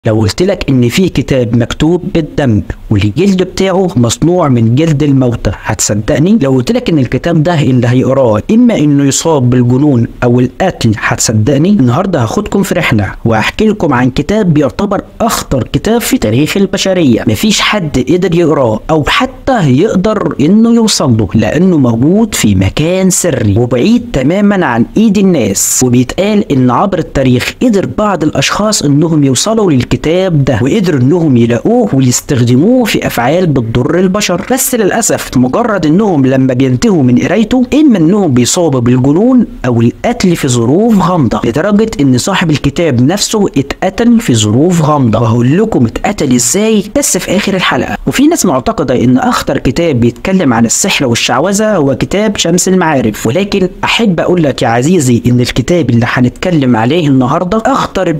لو قلت لك ان في كتاب مكتوب بالدم والجلد بتاعه مصنوع من جلد الموتى هتصدقني لو قلت لك ان الكتاب ده اللي هيقراه اما انه يصاب بالجنون او القتل هتصدقني النهارده هاخدكم في رحله واحكي لكم عن كتاب بيعتبر اخطر كتاب في تاريخ البشريه مفيش حد قدر يقراه او حتى يقدر انه يوصل له لانه موجود في مكان سري وبعيد تماما عن ايد الناس وبيتقال ان عبر التاريخ قدر بعض الاشخاص انهم يوصلوا للكتاب ده وقدروا انهم يلاقوه ويستخدموه في افعال بتضر البشر بس للاسف مجرد انهم لما بينتهوا من قرايته اما انهم بيصابوا بالجنون او القتل في ظروف غامضه لدرجه ان صاحب الكتاب نفسه اتقتل في ظروف غامضه وهقول لكم اتقتل ازاي بس في اخر الحلقه وفي ناس معتقده ان اخطر كتاب بيتكلم عن السحر والشعوذه هو كتاب شمس المعارف ولكن احب اقول لك يا عزيزي ان الكتاب اللي هنتكلم عليه النهارده اخطر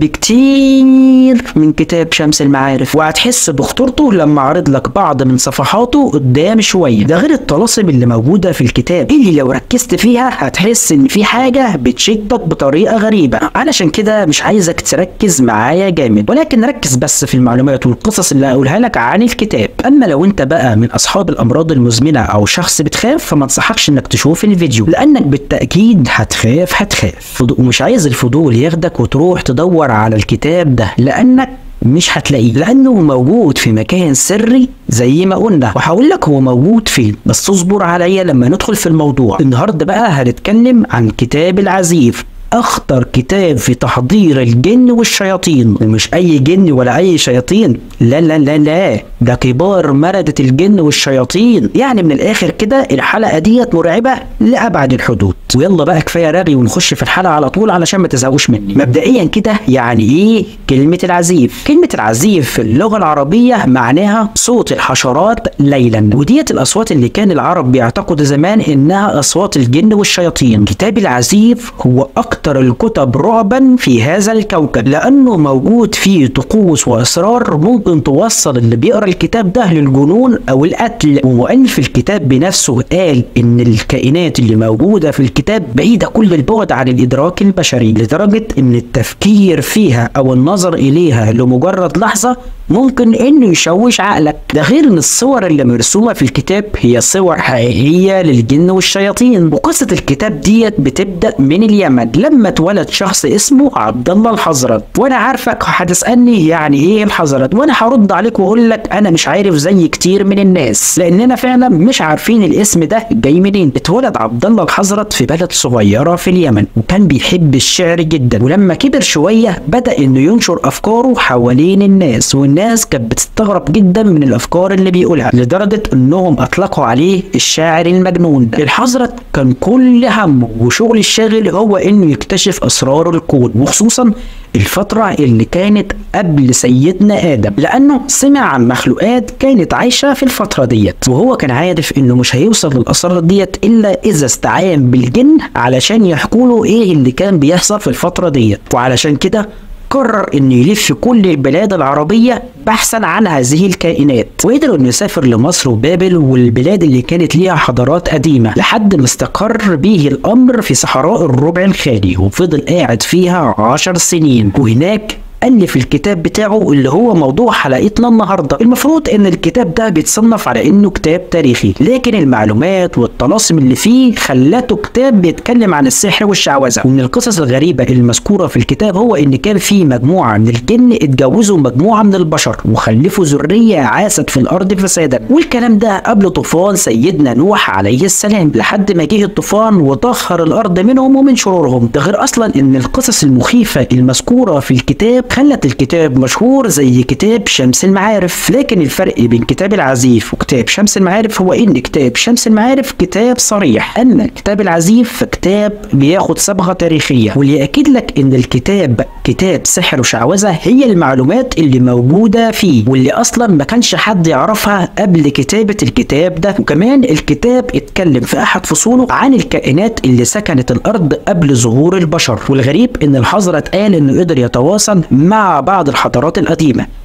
بكتير من كتاب شمس المعارف وهتحس بخطورته لما اعرض لك بعض من صفحاته قدام شويه ده غير الطلاسم اللي موجوده في الكتاب اللي لو ركزت فيها هتحس ان في حاجه بتشدك بطريقه غريبه علشان كده مش عايزك تركز معايا جامد ولكن ركز بس في المعلومات والقصص اللي هقولها لك عن الكتاب اما لو انت بقى من اصحاب الامراض المزمنه او شخص بتخاف فما انصحكش انك تشوف الفيديو لانك بالتاكيد هتخاف هتخاف ومش عايز الفضول ياخدك وتروح تدور على الكتاب ده لانك مش هتلاقيه لانه موجود في مكان سري زي ما قلنا وهقول لك هو موجود فين بس اصبر عليا لما ندخل في الموضوع النهارده بقى هنتكلم عن كتاب العزيف اخطر كتاب في تحضير الجن والشياطين ومش اي جن ولا اي شياطين لا لا لا لا ده كبار مردة الجن والشياطين يعني من الاخر كده الحلقه ديت مرعبه لابعد الحدود ويلا بقى كفايه رغي ونخش في الحلقه على طول علشان ما تزهقوش مني مبدئيا كده يعني ايه كلمه العزيف كلمه العزيف في اللغه العربيه معناها صوت الحشرات ليلا وديت الاصوات اللي كان العرب بيعتقدوا زمان انها اصوات الجن والشياطين كتاب العزيف هو اكتر الكتب رعبا في هذا الكوكب لانه موجود فيه طقوس واسرار ممكن توصل اللي بيقرا الكتاب ده للجنون او القتل ومؤلف الكتاب بنفسه قال ان الكائنات اللي موجوده في الكتاب بعيده كل البعد عن الادراك البشري لدرجه ان التفكير فيها او النظر اليها لمجرد لحظه ممكن انه يشوش عقلك ده غير ان الصور اللي مرسومه في الكتاب هي صور حقيقيه للجن والشياطين وقصه الكتاب ديت بتبدا من اليمن لما اتولد شخص اسمه عبد الله الحضرت وانا عارفك هتسالني يعني ايه الحضرت وانا هرد عليك واقول لك انا مش عارف زي كتير من الناس لاننا فعلا مش عارفين الاسم ده جاي منين اتولد عبد الله الحضرت في بلد صغيره في اليمن وكان بيحب الشعر جدا ولما كبر شويه بدا انه ينشر افكاره حوالين الناس والناس كانت بتستغرب جدا من الافكار اللي بيقولها لدرجه انهم اطلقوا عليه الشاعر المجنون الحضرت كان كل همه وشغل الشاغل هو انه يكتشف اسرار الكون وخصوصا الفترة اللي كانت قبل سيدنا آدم لأنه سمع عن مخلوقات كانت عايشة في الفترة ديت وهو كان عارف إنه مش هيوصل للأسرار ديت إلا إذا استعان بالجن علشان يحكوا له إيه اللي كان بيحصل في الفترة ديت وعلشان كده قرر انه يلف كل البلاد العربية بحثا عن هذه الكائنات وقدر انه يسافر لمصر وبابل والبلاد اللي كانت ليها حضارات قديمة لحد ما استقر به الامر في صحراء الربع الخالي وفضل قاعد فيها عشر سنين وهناك ألف الكتاب بتاعه اللي هو موضوع حلقتنا النهارده المفروض ان الكتاب ده بيتصنف على انه كتاب تاريخي لكن المعلومات والطلاسم اللي فيه خلته كتاب بيتكلم عن السحر والشعوذه ومن القصص الغريبه المذكوره في الكتاب هو ان كان في مجموعه من الجن اتجوزوا مجموعه من البشر وخلفوا ذريه عاست في الارض فسادا والكلام ده قبل طوفان سيدنا نوح عليه السلام لحد ما جه الطوفان وطهر الارض منهم ومن شرورهم ده غير اصلا ان القصص المخيفه المذكوره في الكتاب خلت الكتاب مشهور زي كتاب شمس المعارف لكن الفرق بين كتاب العزيف وكتاب شمس المعارف هو ان كتاب شمس المعارف كتاب صريح اما كتاب العزيف فكتاب بياخد صبغه تاريخيه واللي ياكد لك ان الكتاب كتاب سحر وشعوذه هي المعلومات اللي موجوده فيه واللي اصلا ما كانش حد يعرفها قبل كتابه الكتاب ده وكمان الكتاب اتكلم في احد فصوله عن الكائنات اللي سكنت الارض قبل ظهور البشر والغريب ان الحضرة قال انه قدر يتواصل مع بعض الحضارات القديمة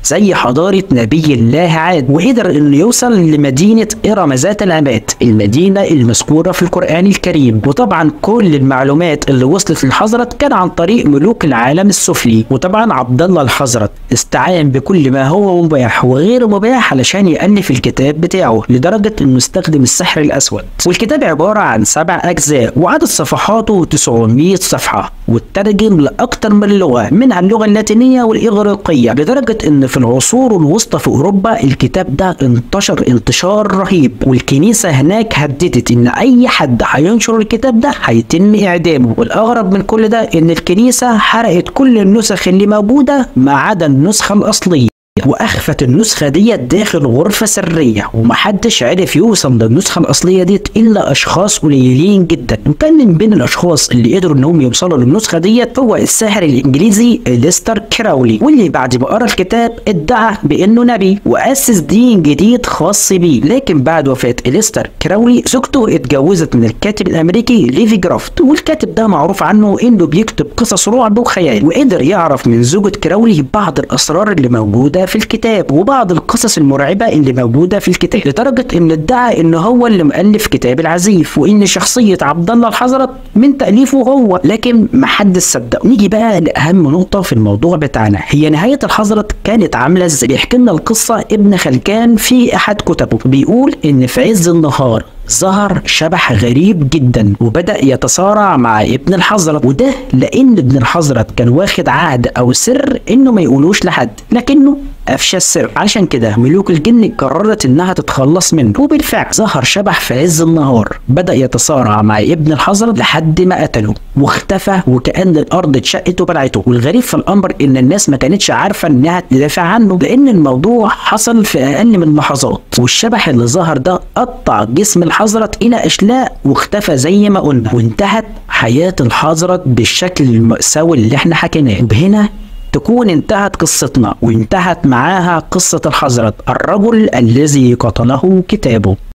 زي حضارة نبي الله عاد وقدر انه يوصل لمدينة إرم ذات العماد المدينة المذكورة في القرآن الكريم وطبعا كل المعلومات اللي وصلت للحضرة كان عن طريق ملوك العالم السفلي وطبعا عبد الله الحضرة استعان بكل ما هو مباح وغير مباح علشان يألف الكتاب بتاعه لدرجة انه استخدم السحر الأسود والكتاب عبارة عن سبع أجزاء وعدد صفحاته 900 صفحة واترجم لأكثر من لغة منها اللغة اللاتينية والإغريقية لدرجة إن في العصور الوسطى في أوروبا الكتاب ده انتشر انتشار رهيب والكنيسة هناك هددت إن أي حد هينشر الكتاب ده هيتم إعدامه والأغرب من كل ده إن الكنيسة حرقت كل النسخ اللي موجودة ما عدا النسخة الأصلية واخفت النسخه ديت داخل غرفه سريه ومحدش عرف يوصل للنسخه الاصليه ديت الا اشخاص قليلين جدا وكان من بين الاشخاص اللي قدروا انهم يوصلوا للنسخه ديت هو الساحر الانجليزي ليستر كراولي واللي بعد ما قرا الكتاب ادعى بانه نبي واسس دين جديد خاص بيه لكن بعد وفاه ليستر كراولي زوجته اتجوزت من الكاتب الامريكي ليفي جرافت والكاتب ده معروف عنه انه بيكتب قصص رعب وخيال وقدر يعرف من زوجة كراولي بعض الاسرار اللي موجوده في الكتاب وبعض القصص المرعبة اللي موجودة في الكتاب لدرجة ان ادعى ان هو اللي مؤلف كتاب العزيف وان شخصية عبد الله الحضرت من تأليفه هو لكن محدش صدقه نيجي بقى لأهم نقطة في الموضوع بتاعنا هي نهاية الحضرت كانت عاملة ازاي بيحكي لنا القصة ابن خلكان في احد كتبه بيقول ان في عز النهار ظهر شبح غريب جدا وبدأ يتصارع مع ابن الحضرت وده لأن ابن الحضرت كان واخد عهد أو سر إنه ما يقولوش لحد لكنه أفشى السر عشان كده ملوك الجن قررت إنها تتخلص منه وبالفعل ظهر شبح في عز النهار بدأ يتصارع مع ابن الحضرت لحد ما قتله واختفى وكأن الأرض اتشقت وبلعته والغريب في الأمر إن الناس ما كانتش عارفة إنها تدافع عنه لأن الموضوع حصل في أقل من لحظات والشبح اللي ظهر ده قطع جسم الحضرت إلى أشلاء واختفى زي ما قلنا وانتهت حياة الحضرت بالشكل المأساوي اللي احنا حكيناه وبهنا تكون انتهت قصتنا وانتهت معاها قصة الحضرت الرجل الذي قتله كتابه